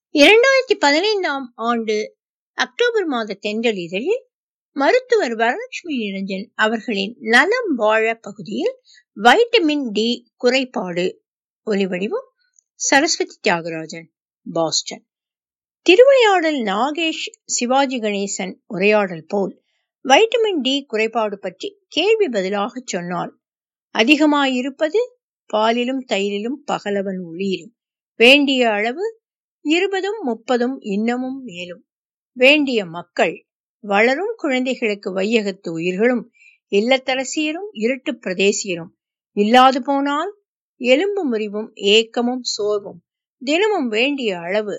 இரண்டாயிரத்தி பதினைந்தாம் ஆண்டு அக்டோபர் மாத தென்றல் இதழில் மருத்துவர் வரலட்சுமி நிரஞ்சன் அவர்களின் நலம் வாழ பகுதியில் வைட்டமின் டி குறைபாடு ஒலிவடிவம் சரஸ்வதி தியாகராஜன் பாஸ்டன் திருவிளையாடல் நாகேஷ் சிவாஜி கணேசன் உரையாடல் போல் வைட்டமின் டி குறைபாடு பற்றி கேள்வி பதிலாக சொன்னால் அதிகமாயிருப்பது பாலிலும் தயிரிலும் பகலவன் ஒளியிலும் வேண்டிய அளவு இருபதும் முப்பதும் இன்னமும் மேலும் வேண்டிய மக்கள் வளரும் குழந்தைகளுக்கு வையகத்து உயிர்களும் இல்லத்தரசியரும் இருட்டு பிரதேசியரும் இல்லாது போனால் எலும்பு முறிவும் ஏக்கமும் சோர்வும் தினமும் வேண்டிய அளவு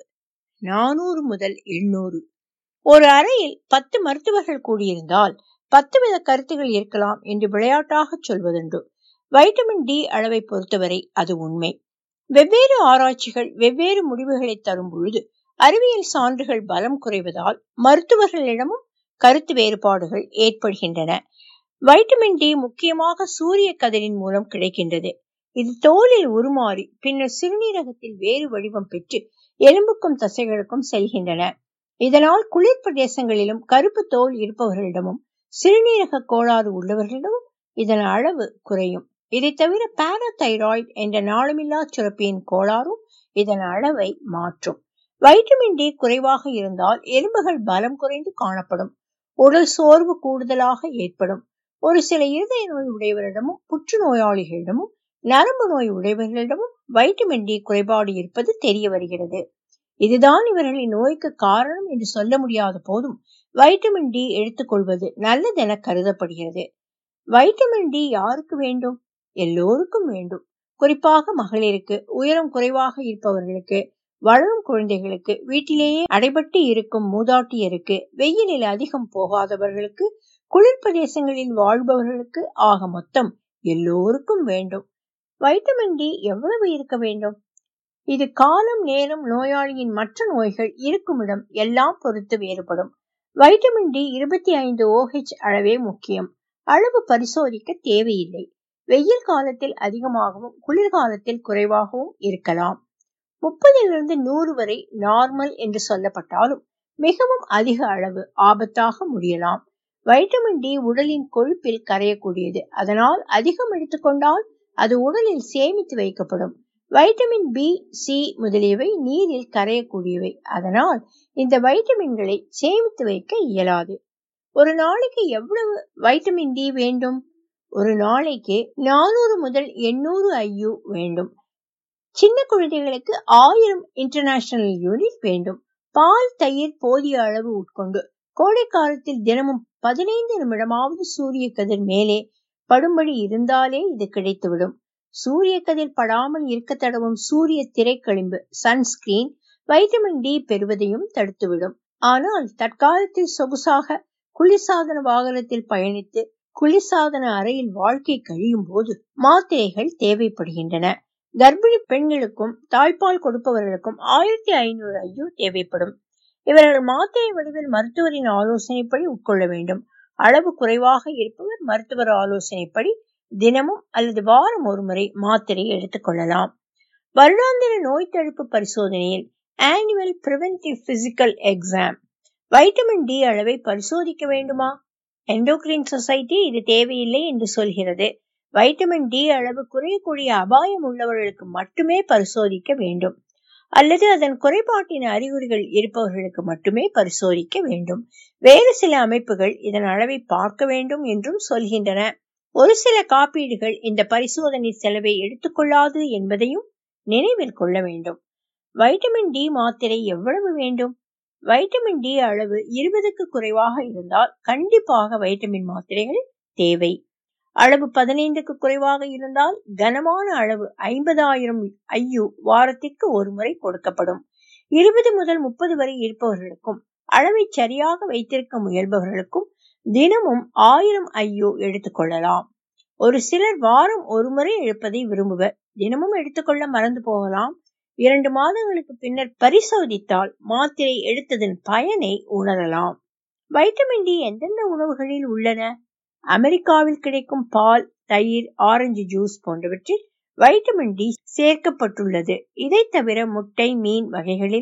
நானூறு முதல் எண்ணூறு ஒரு அறையில் பத்து மருத்துவர்கள் கூடியிருந்தால் பத்து வித கருத்துகள் இருக்கலாம் என்று விளையாட்டாக சொல்வதுண்டு வைட்டமின் டி அளவை பொறுத்தவரை அது உண்மை வெவ்வேறு ஆராய்ச்சிகள் வெவ்வேறு முடிவுகளை தரும் பொழுது அறிவியல் சான்றுகள் பலம் குறைவதால் மருத்துவர்களிடமும் கருத்து வேறுபாடுகள் ஏற்படுகின்றன வைட்டமின் டி முக்கியமாக சூரிய கதிரின் மூலம் கிடைக்கின்றது இது தோலில் உருமாறி பின்னர் சிறுநீரகத்தில் வேறு வடிவம் பெற்று எலும்புக்கும் தசைகளுக்கும் செல்கின்றன இதனால் குளிர் பிரதேசங்களிலும் கருப்பு தோல் இருப்பவர்களிடமும் சிறுநீரக கோளாறு உள்ளவர்களிடமும் இதன் அளவு குறையும் இதை தவிர பாராதைராய்டு என்ற நாளமில்லா சுரப்பியின் கோளாறும் இதன் அளவை மாற்றும் வைட்டமின் டி குறைவாக இருந்தால் எலும்புகள் பலம் குறைந்து காணப்படும் உடல் சோர்வு கூடுதலாக ஏற்படும் ஒரு சில இருதய நோய் உடையவரிடமும் புற்றுநோயாளிகளிடமும் நரம்பு நோய் உடையவர்களிடமும் வைட்டமின் டி குறைபாடு இருப்பது தெரிய வருகிறது இதுதான் இவர்களின் நோய்க்கு காரணம் என்று சொல்ல முடியாத போதும் வைட்டமின் டி எடுத்துக்கொள்வது நல்லதென கருதப்படுகிறது வைட்டமின் டி யாருக்கு வேண்டும் எல்லோருக்கும் வேண்டும் குறிப்பாக மகளிருக்கு உயரம் குறைவாக இருப்பவர்களுக்கு வளரும் குழந்தைகளுக்கு வீட்டிலேயே அடைபட்டு இருக்கும் மூதாட்டியருக்கு வெயிலில் அதிகம் போகாதவர்களுக்கு குளிர் பிரதேசங்களில் வாழ்பவர்களுக்கு ஆக மொத்தம் எல்லோருக்கும் வேண்டும் வைட்டமின் டி எவ்வளவு இருக்க வேண்டும் இது காலம் நேரம் நோயாளியின் மற்ற நோய்கள் இருக்குமிடம் எல்லாம் பொறுத்து வேறுபடும் வைட்டமின் டி இருபத்தி ஐந்து ஓஹெச் அளவே முக்கியம் அளவு பரிசோதிக்க தேவையில்லை வெயில் காலத்தில் அதிகமாகவும் குளிர்காலத்தில் குறைவாகவும் இருக்கலாம் முப்பதிலிருந்து நூறு வரை நார்மல் என்று சொல்லப்பட்டாலும் மிகவும் அதிக அளவு ஆபத்தாக முடியலாம் வைட்டமின் டி உடலின் கொழுப்பில் கரையக்கூடியது அதனால் அதிகம் எடுத்துக்கொண்டால் அது உடலில் சேமித்து வைக்கப்படும் வைட்டமின் பி சி முதலியவை நீரில் கரையக்கூடியவை அதனால் இந்த வைட்டமின்களை சேமித்து வைக்க இயலாது ஒரு நாளைக்கு எவ்வளவு வைட்டமின் டி வேண்டும் ஒரு நாளைக்கு நானூறு முதல் எண்ணூறு ஐயு வேண்டும் சின்ன குழந்தைகளுக்கு ஆயிரம் இன்டர்நேஷனல் யூனிட் வேண்டும் பால் தயிர் போதிய அளவு உட்கொண்டு கோடை காலத்தில் தினமும் பதினைந்து நிமிடமாவது சூரிய கதிர் மேலே படும்படி இருந்தாலே இது கிடைத்துவிடும் சூரிய கதிர் படாமல் இருக்க தடவும் சூரிய திரைக்களிம்பு சன்ஸ்கிரீன் வைட்டமின் டி பெறுவதையும் தடுத்துவிடும் ஆனால் தற்காலத்தில் சொகுசாக குளிர்சாதன வாகனத்தில் பயணித்து குளிர்சாதன அறையில் வாழ்க்கை கழியும் போது மாத்திரைகள் தேவைப்படுகின்றன கர்ப்பிணி பெண்களுக்கும் தாய்ப்பால் கொடுப்பவர்களுக்கும் ஆயிரத்தி ஐநூறு ஐயோ தேவைப்படும் இவர்கள் மாத்திரை வடிவில் மருத்துவரின் ஆலோசனைப்படி உட்கொள்ள வேண்டும் அளவு குறைவாக இருப்பவர் மருத்துவர் ஆலோசனைப்படி தினமும் அல்லது வாரம் ஒரு முறை மாத்திரை எடுத்துக்கொள்ளலாம் வருடாந்திர நோய் தடுப்பு பரிசோதனையில் annual preventive physical exam vitamin D அளவை பரிசோதிக்க வேண்டுமா எண்டோக்ரின் சொசைட்டி இது தேவையில்லை என்று சொல்கிறது வைட்டமின் டி அளவு குறையக்கூடிய அபாயம் உள்ளவர்களுக்கு மட்டுமே பரிசோதிக்க வேண்டும் அல்லது அதன் குறைபாட்டின் அறிகுறிகள் இருப்பவர்களுக்கு மட்டுமே பரிசோதிக்க வேண்டும் வேறு சில அமைப்புகள் இதன் அளவை பார்க்க வேண்டும் என்றும் சொல்கின்றன ஒரு சில காப்பீடுகள் இந்த பரிசோதனை செலவை எடுத்துக்கொள்ளாது என்பதையும் நினைவில் கொள்ள வேண்டும் வைட்டமின் டி மாத்திரை எவ்வளவு வேண்டும் வைட்டமின் டி அளவு இருபதுக்கு குறைவாக இருந்தால் கண்டிப்பாக வைட்டமின் மாத்திரைகள் தேவை அளவு பதினைந்துக்கு குறைவாக இருந்தால் கனமான அளவு ஐம்பதாயிரம் ஐயு வாரத்திற்கு ஒரு முறை கொடுக்கப்படும் இருபது முதல் முப்பது வரை இருப்பவர்களுக்கும் அளவை சரியாக வைத்திருக்க முயல்பவர்களுக்கும் தினமும் ஆயிரம் ஐயோ எடுத்துக்கொள்ளலாம் ஒரு சிலர் வாரம் ஒரு முறை எடுப்பதை விரும்புவர் தினமும் எடுத்துக்கொள்ள மறந்து போகலாம் இரண்டு மாதங்களுக்கு பின்னர் பரிசோதித்தால் மாத்திரை எடுத்ததன் பயனை உணரலாம் வைட்டமின் டி எந்தெந்த உணவுகளில் உள்ளன அமெரிக்காவில் கிடைக்கும் பால் தயிர் ஆரஞ்சு ஜூஸ் போன்றவற்றில் வைட்டமின் டி சேர்க்கப்பட்டுள்ளது இதை தவிர முட்டை மீன் வகைகளிலும்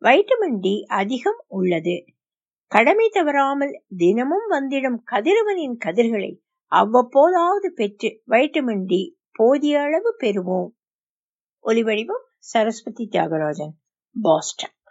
வைட்டமின் டி அதிகம் உள்ளது கடமை தவறாமல் தினமும் வந்திடும் கதிரவனின் கதிர்களை அவ்வப்போதாவது பெற்று வைட்டமின் டி போதிய அளவு பெறுவோம் ஒலிவடிவம் சரஸ்வதி தியாகராஜன் பாஸ்டன்